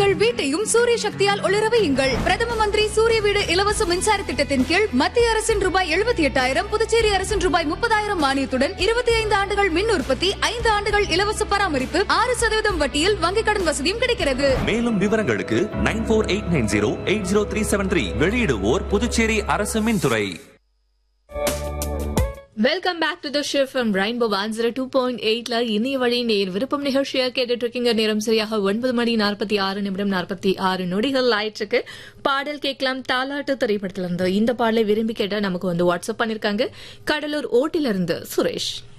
உங்கள் வீட்டையும் சூரிய சக்தியால் ஒளிர வையுங்கள் பிரதம மந்திரி சூரிய வீடு இலவச மின்சார திட்டத்தின் கீழ் மத்திய அரசின் ரூபாய் எழுபத்தி எட்டாயிரம் புதுச்சேரி அரசின் ரூபாய் முப்பதாயிரம் மானியத்துடன் இருபத்தி ஐந்து ஆண்டுகள் மின் உற்பத்தி ஐந்து ஆண்டுகள் இலவச பராமரிப்பு ஆறு சதவீதம் வட்டியில் வங்கிக் கடன் வசதியும் கிடைக்கிறது மேலும் விவரங்களுக்கு nine four eight nine zero eight zero three seven three வெளியிடுவோர் புதுச்சேரி அரசு மின்துறை welcome back to the shift from rainbow one zero two point எயிட்ல இணைய வழி நேர் விருப்பம் நிகழ்ச்சியா கேட்டுட்டு இருக்கீங்க நேரம் சரியாக ஒன்பது மணி நாற்பத்தி ஆறு நிமிடம் நாற்பத்தி ஆறு நொடிகள் ஆயிற்றுக்கு பாடல் கேட்கலாம் தாலாட்டு திரைப்படத்துல இருந்து இந்த பாடலை விரும்பி கேட்டா நமக்கு வந்து வாட்ஸ்அப் பண்ணிருக்காங்க கடலூர் ஓட்டில இருந்து சுரேஷ்